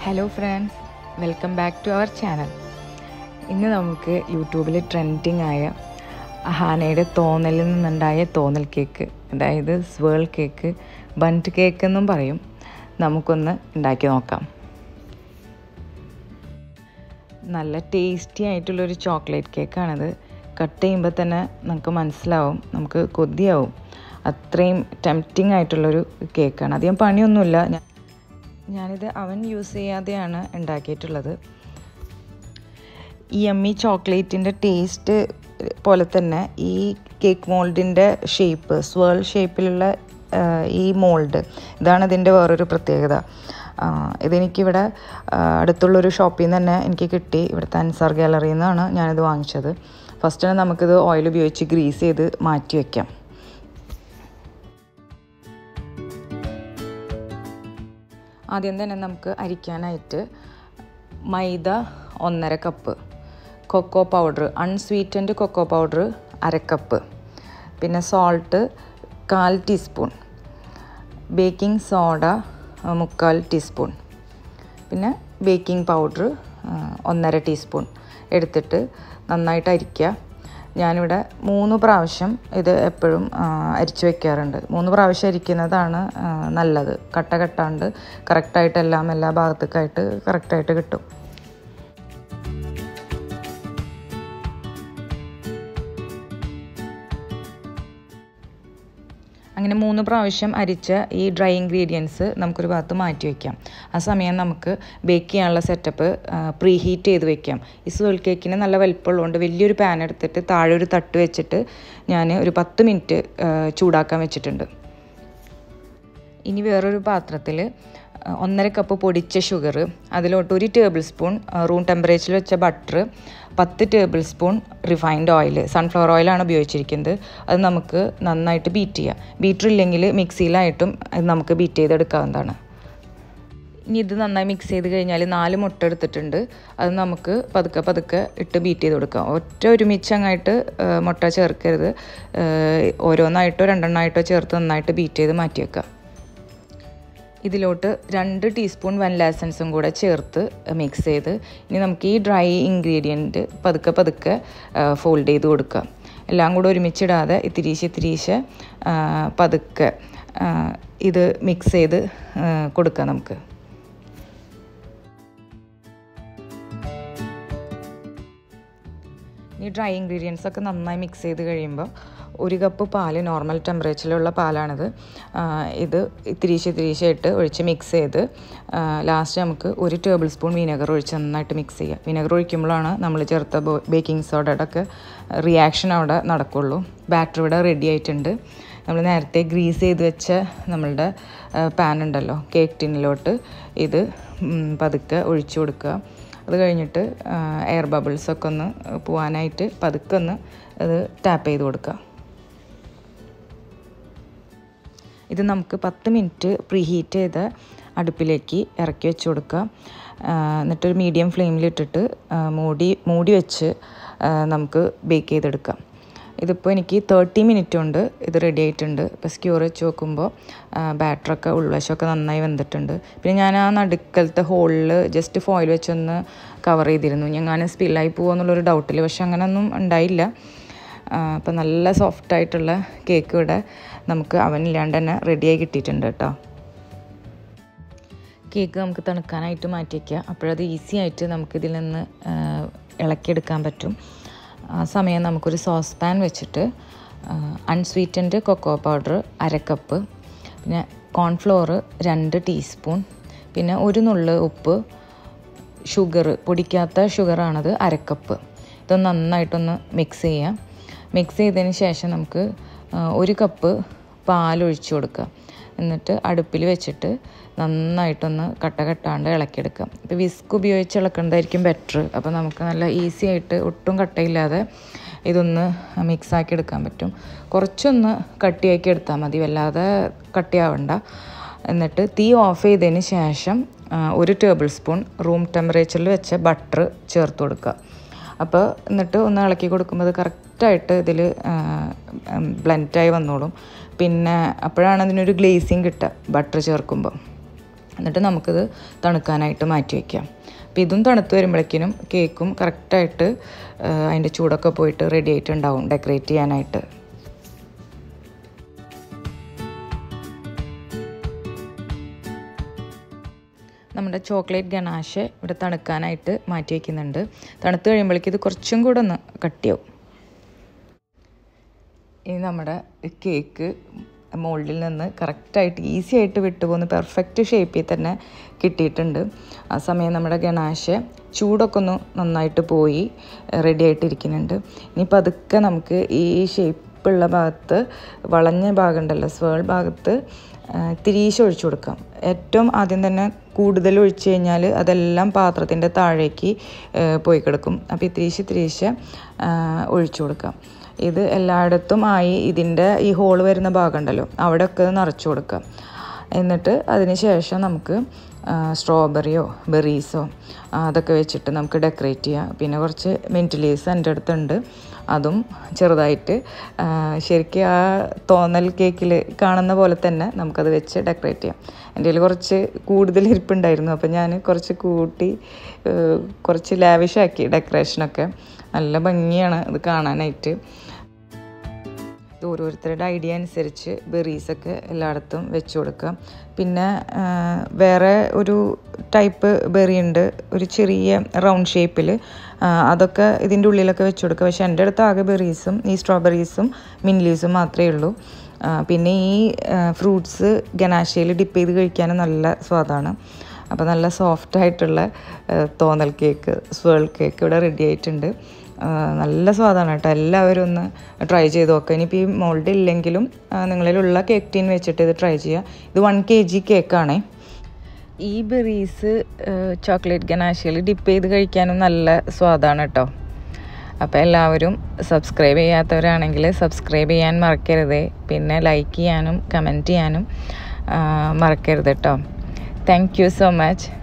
hello friends welcome back to our channel ഇന്ന് നമുക്ക് യൂട്യൂബിൽ ട്രെൻഡിങ് ആയ അഹാനയുടെ തോന്നലിൽ നിന്നുണ്ടായ തോന്നൽ കേക്ക് അതായത് സ്വേൾ കേക്ക് ബണ്ട് കേക്ക് എന്നും പറയും നമുക്കൊന്ന് ഉണ്ടാക്കി നോക്കാം നല്ല ടേസ്റ്റി ആയിട്ടുള്ളൊരു ചോക്ലേറ്റ് കേക്കാണിത് കട്ട് ചെയ്യുമ്പോൾ തന്നെ നമുക്ക് മനസ്സിലാവും നമുക്ക് കൊതിയാവും അത്രയും ടെംപ്റ്റിംഗ് ആയിട്ടുള്ളൊരു കേക്കാണ് അധികം പണിയൊന്നുമില്ല ഞാൻ ഞാനിത് അവൻ യൂസ് ചെയ്യാതെയാണ് ഉണ്ടാക്കിയിട്ടുള്ളത് ഈ എമ്മി ചോക്ലേറ്റിൻ്റെ ടേസ്റ്റ് പോലെ തന്നെ ഈ കേക്ക് മോൾഡിൻ്റെ ഷേപ്പ് സ്വേൾ ഷേപ്പിലുള്ള ഈ മോൾഡ് ഇതാണ് ഇതിൻ്റെ വേറൊരു പ്രത്യേകത ഇതെനിക്കിവിടെ അടുത്തുള്ളൊരു ഷോപ്പിൽ നിന്ന് തന്നെ എനിക്ക് കിട്ടി ഇവിടുത്തെ അൻസാർ ഗാലറിയിൽ നിന്നാണ് ഞാനിത് വാങ്ങിച്ചത് ഫസ്റ്റ് തന്നെ നമുക്കിത് ഓയിൽ ഉപയോഗിച്ച് ഗ്രീസ് ചെയ്ത് മാറ്റി വയ്ക്കാം ആദ്യം തന്നെ നമുക്ക് അരിക്കാനായിട്ട് മൈദ ഒന്നര cup cocoa powder unsweetened cocoa powder അര കപ്പ് പിന്നെ സോൾട്ട് കാൽ ടീസ്പൂൺ ബേക്കിംഗ് സോഡ മുക്കാൽ ടീസ്പൂൺ പിന്നെ ബേക്കിംഗ് പൗഡർ ഒന്നര ടീസ്പൂൺ എടുത്തിട്ട് നന്നായിട്ട് അരിക്കുക ഞാനിവിടെ മൂന്ന് പ്രാവശ്യം ഇത് എപ്പോഴും അരിച്ചു വെക്കാറുണ്ട് മൂന്ന് പ്രാവശ്യം അരിക്കുന്നതാണ് നല്ലത് കട്ട കട്ടാണ്ട് കറക്റ്റായിട്ട് എല്ലാം എല്ലാ ഭാഗത്തേക്കായിട്ട് കറക്റ്റായിട്ട് കിട്ടും അങ്ങനെ മൂന്ന് പ്രാവശ്യം അരിച്ച ഈ ഡ്രൈ ഇൻഗ്രീഡിയൻസ് നമുക്കൊരു ഭാഗത്ത് മാറ്റി വയ്ക്കാം ആ സമയം നമുക്ക് ബേക്ക് ചെയ്യാനുള്ള സെറ്റപ്പ് പ്രീ ഹീറ്റ് ചെയ്ത് വെക്കാം ഈ സ്വേൾ കേക്കിന് നല്ല വലിപ്പമുള്ളതുകൊണ്ട് വലിയൊരു പാൻ എടുത്തിട്ട് താഴെ ഒരു തട്ട് വെച്ചിട്ട് ഞാൻ ഒരു പത്ത് മിനിറ്റ് ചൂടാക്കാൻ വെച്ചിട്ടുണ്ട് ഇനി വേറൊരു പാത്രത്തിൽ ഒന്നര കപ്പ് പൊടിച്ച ഷുഗർ അതിലോട്ട് ഒരു ടേബിൾ സ്പൂൺ റൂം ടെമ്പറേച്ചറിൽ വെച്ച ബട്ടർ പത്ത് tablespoon refined oil sunflower ഓയിലാണ് ഉപയോഗിച്ചിരിക്കുന്നത് അത് നമുക്ക് നന്നായിട്ട് ബീറ്റ് ചെയ്യാം ബീറ്റർ ഇല്ലെങ്കിൽ മിക്സിയിലായിട്ടും അത് നമുക്ക് ബീറ്റ് ചെയ്തെടുക്കാവുന്നതാണ് ഇനി ഇത് നന്നായി മിക്സ് ചെയ്ത് കഴിഞ്ഞാൽ നാല് മുട്ട എടുത്തിട്ടുണ്ട് അത് നമുക്ക് പതുക്കെ പതുക്കെ ഇട്ട് ബീറ്റ് ചെയ്ത് കൊടുക്കാം ഒറ്റ ഒരുമിച്ച് അങ്ങായിട്ട് മുട്ട ചേർക്കരുത് ഓരോന്നായിട്ടോ രണ്ടെണ്ണമായിട്ടോ ചേർത്ത് നന്നായിട്ട് ബീറ്റ് ചെയ്ത് മാറ്റി വെക്കാം ഇതിലോട്ട് രണ്ട് ടീസ്പൂൺ വനില എസൻസും കൂടെ ചേർത്ത് മിക്സ് ചെയ്ത് ഇനി നമുക്ക് ഈ ഡ്രൈ ഇൻഗ്രീഡിയൻറ്റ് പതുക്കെ പതുക്കെ ഫോൾഡ് ചെയ്ത് കൊടുക്കുക എല്ലാം കൂടെ ഒരുമിച്ചിടാതെ ഇത്തിരീശ് ഇത്തിരീശ് പതുക്കെ ഇത് മിക്സ് ചെയ്ത് കൊടുക്കാം നമുക്ക് ഈ ഡ്രൈ ഇൻഗ്രീഡിയൻസ് ഒക്കെ നന്നായി മിക്സ് ചെയ്ത് കഴിയുമ്പോൾ ഒരു കപ്പ് പാല് നോർമൽ ടെമ്പറേച്ചറിലുള്ള പാലാണിത് ഇത് ഇത്തിരീശ് ഇത്തിരീശായിട്ട് ഒഴിച്ച് മിക്സ് ചെയ്ത് ലാസ്റ്റ് നമുക്ക് ഒരു ടേബിൾ സ്പൂൺ വിനെഗർ ഒഴിച്ച് നന്നായിട്ട് മിക്സ് ചെയ്യുക വിനെഗർ ഒഴിക്കുമ്പോഴാണ് നമ്മൾ ചേർത്ത ബേക്കിംഗ് സോഡയുടെ ഒക്കെ റിയാക്ഷൻ അവിടെ നടക്കുള്ളൂ ബാറ്റർ ഇവിടെ റെഡി ആയിട്ടുണ്ട് നമ്മൾ നേരത്തെ ഗ്രീസ് ചെയ്ത് വെച്ച നമ്മളുടെ പാൻ ഉണ്ടല്ലോ കേക്ക് ടിന്നിലോട്ട് ഇത് പതുക്കെ ഒഴിച്ചു കൊടുക്കുക അത് കഴിഞ്ഞിട്ട് എയർ ബബിൾസൊക്കെ ഒന്ന് പോകാനായിട്ട് പതുക്കെ ഒന്ന് അത് ടാപ്പ് ചെയ്ത് കൊടുക്കുക ഇത് നമുക്ക് പത്ത് മിനിറ്റ് പ്രീ ഹീറ്റ് ചെയ്ത അടുപ്പിലേക്ക് ഇറക്കി വെച്ച് കൊടുക്കുക എന്നിട്ടൊരു മീഡിയം ഫ്ലെയിമിലിട്ടിട്ട് മൂടി മൂടി വെച്ച് നമുക്ക് ബേക്ക് ചെയ്തെടുക്കാം ഇതിപ്പോൾ എനിക്ക് തേർട്ടി മിനിറ്റ് കൊണ്ട് ഇത് റെഡി ആയിട്ടുണ്ട് ഇപ്പോൾ സ്ക്യൂർ വെച്ച് നോക്കുമ്പോൾ ബാറ്ററൊക്കെ ഉൾവശമൊക്കെ നന്നായി വെന്തിട്ടുണ്ട് പിന്നെ ഞാൻ ആ നടുക്കലത്തെ ഹോളിൽ ജസ്റ്റ് ഫോയിൽ വെച്ചൊന്ന് കവർ ചെയ്തിരുന്നു ഞാൻ സ്പില്ലായി പോകുമെന്നുള്ളൊരു ഡൗട്ടിൽ പക്ഷെ അങ്ങനെയൊന്നും ഉണ്ടായില്ല അപ്പോൾ നല്ല സോഫ്റ്റ് ആയിട്ടുള്ള കേക്ക് ഇവിടെ നമുക്ക് അവനില്ലാണ്ട് തന്നെ റെഡിയായി കിട്ടിയിട്ടുണ്ട് കേട്ടോ കേക്ക് നമുക്ക് തണുക്കാനായിട്ട് മാറ്റി വയ്ക്കുക അപ്പോഴത് ഈസി ആയിട്ട് നമുക്കിതിൽ നിന്ന് ഇളക്കിയെടുക്കാൻ പറ്റും ആ സമയം നമുക്കൊരു സോസ് പാൻ വെച്ചിട്ട് അൺസ്വീറ്റൻഡ് കൊക്കോ പൗഡർ അര കപ്പ് പിന്നെ കോൺഫ്ലോർ രണ്ട് ടീസ്പൂൺ പിന്നെ ഒരു നുള്ള് ഉപ്പ് ഷുഗർ പൊടിക്കാത്ത ഷുഗറാണത് അരക്കപ്പ് ഇതൊന്ന് നന്നായിട്ടൊന്ന് മിക്സ് ചെയ്യാം മിക്സ് ചെയ്തതിന് ശേഷം നമുക്ക് ഒരു കപ്പ് പാലൊഴിച്ച് കൊടുക്കുക എന്നിട്ട് അടുപ്പിൽ വെച്ചിട്ട് നന്നായിട്ടൊന്ന് കട്ട കട്ടാണ്ട് ഇളക്കിയെടുക്കാം ഇപ്പോൾ വിസ്ക് ഉപയോഗിച്ച് ഇളക്കുന്നതായിരിക്കും ബെറ്റർ അപ്പോൾ നമുക്ക് നല്ല ഈസി ആയിട്ട് ഒട്ടും കട്ടയില്ലാതെ ഇതൊന്ന് മിക്സാക്കി എടുക്കാൻ പറ്റും കുറച്ചൊന്ന് കട്ടിയാക്കി എടുത്താൽ മതി വല്ലാതെ കട്ടിയാവണ്ട എന്നിട്ട് തീ ഓഫ് ചെയ്തതിന് ശേഷം ഒരു ടേബിൾ സ്പൂൺ റൂം ടെമ്പറേച്ചറിൽ വെച്ച ബട്ടർ ചേർത്ത് കൊടുക്കുക അപ്പോൾ എന്നിട്ട് ഒന്ന് ഇളക്കി കൊടുക്കുമ്പോൾ അത് കറക്റ്റായിട്ട് ഇതിൽ ബ്ലെൻഡായി വന്നോളും പിന്നെ അപ്പോഴാണ് അതിനൊരു ഗ്ലേസിങ് കിട്ടുക ബട്ടർ ചേർക്കുമ്പോൾ എന്നിട്ട് നമുക്കിത് തണുക്കാനായിട്ട് മാറ്റി വയ്ക്കാം അപ്പോൾ ഇതും തണുത്ത് വരുമ്പോഴേക്കിനും കേക്കും കറക്റ്റായിട്ട് അതിൻ്റെ ചൂടൊക്കെ പോയിട്ട് റെഡി ആയിട്ടുണ്ടാവും ഡെക്കറേറ്റ് ചെയ്യാനായിട്ട് നമ്മുടെ ചോക്ലേറ്റ് ഗണാഷ് ഇവിടെ തണുക്കാനായിട്ട് മാറ്റി വയ്ക്കുന്നുണ്ട് തണുത്ത് കഴിയുമ്പോഴേക്കും ഇത് കുറച്ചും കൂടെ ഒന്ന് കട്ടിയാവും ഇനി നമ്മുടെ കേക്ക് മോൾഡിൽ നിന്ന് കറക്റ്റായിട്ട് ഈസി ആയിട്ട് വിട്ടുപോകുന്ന പെർഫെക്റ്റ് ഷേപ്പിൽ തന്നെ കിട്ടിയിട്ടുണ്ട് ആ സമയം നമ്മുടെ ഗണാശ് ചൂടൊക്കെ ഒന്ന് നന്നായിട്ട് പോയി റെഡി ആയിട്ടിരിക്കുന്നുണ്ട് ഇനി പതുക്കെ നമുക്ക് ഈ ഷേപ്പുള്ള ഭാഗത്ത് വളഞ്ഞ ഭാഗമുണ്ടല്ലോ സ്വേൾ ഭാഗത്ത് തിരീശ ഒഴിച്ചു കൊടുക്കാം ഏറ്റവും ആദ്യം തന്നെ കൂടുതൽ ഒഴിച്ചു കഴിഞ്ഞാൽ അതെല്ലാം പാത്രത്തിൻ്റെ താഴേക്ക് പോയി കിടക്കും അപ്പോൾ ഇത്തിരീശ തിരീശ ഒഴിച്ചു കൊടുക്കാം ഇത് എല്ലായിടത്തും ആയി ഇതിൻ്റെ ഈ ഹോൾ വരുന്ന ഭാഗം ഉണ്ടല്ലോ അവിടെയൊക്കെ നിറച്ചു കൊടുക്കാം എന്നിട്ട് അതിന് ശേഷം നമുക്ക് സ്ട്രോബെറിയോ ബെറീസോ അതൊക്കെ വെച്ചിട്ട് നമുക്ക് ഡെക്കറേറ്റ് ചെയ്യാം പിന്നെ കുറച്ച് മിൻറ്റ് ലീവ്സ് എൻ്റെ അടുത്തുണ്ട് അതും ചെറുതായിട്ട് ശരിക്കും ആ തോന്നൽ കേക്കിൽ കാണുന്ന പോലെ തന്നെ നമുക്കത് വെച്ച് ഡെക്കറേറ്റ് ചെയ്യാം എൻ്റെ കയ്യിൽ കുറച്ച് കൂടുതൽ ഇരിപ്പുണ്ടായിരുന്നു അപ്പോൾ ഞാൻ കുറച്ച് കൂട്ടി കുറച്ച് ലാവിഷാക്കി ഡെക്കറേഷനൊക്കെ നല്ല ഭംഗിയാണ് ഇത് കാണാനായിട്ട് ഇത് ഓരോരുത്തരുടെ ഐഡിയ അനുസരിച്ച് ബെറീസൊക്കെ എല്ലായിടത്തും വെച്ച് കൊടുക്കാം പിന്നെ വേറെ ഒരു ടൈപ്പ് ബെറി ഉണ്ട് ഒരു ചെറിയ റൗണ്ട് ഷേപ്പിൽ അതൊക്കെ ഇതിൻ്റെ ഉള്ളിലൊക്കെ വെച്ച് കൊടുക്കുക പക്ഷേ എൻ്റെ അടുത്ത് ആകെ ബെറീസും ഈ സ്ട്രോബെറീസും മിൻലീസും മാത്രമേ ഉള്ളൂ പിന്നെ ഈ ഫ്രൂട്ട്സ് ഗനാശയിൽ ഡിപ്പ് ചെയ്ത് കഴിക്കാനും നല്ല സ്വാദാണ് അപ്പോൾ നല്ല സോഫ്റ്റ് ആയിട്ടുള്ള തോന്നൽ കേക്ക് സ്വേൾ കേക്ക് ഇവിടെ റെഡി ആയിട്ടുണ്ട് നല്ല സ്വാദാണ് കേട്ടോ എല്ലാവരും ഒന്ന് ട്രൈ ചെയ്ത് നോക്കുക ഇനിയിപ്പോൾ ഈ മോൾഡ് ഇല്ലെങ്കിലും നിങ്ങളിലുള്ള കേക്ക് ടീൻ വെച്ചിട്ട് ഇത് ട്രൈ ചെയ്യുക ഇത് വൺ കെ ജി കേക്കാണേ ഈ ബെറീസ് ചോക്ലേറ്റ് ഗനാശയിൽ ഡിപ്പ് ചെയ്ത് കഴിക്കാനും നല്ല സ്വാദാണ് കേട്ടോ അപ്പോൾ എല്ലാവരും സബ്സ്ക്രൈബ് ചെയ്യാത്തവരാണെങ്കിൽ സബ്സ്ക്രൈബ് ചെയ്യാൻ മറക്കരുത് പിന്നെ ലൈക്ക് ചെയ്യാനും കമൻറ്റ് ചെയ്യാനും മറക്കരുത് കേട്ടോ താങ്ക് യു സോ മച്ച്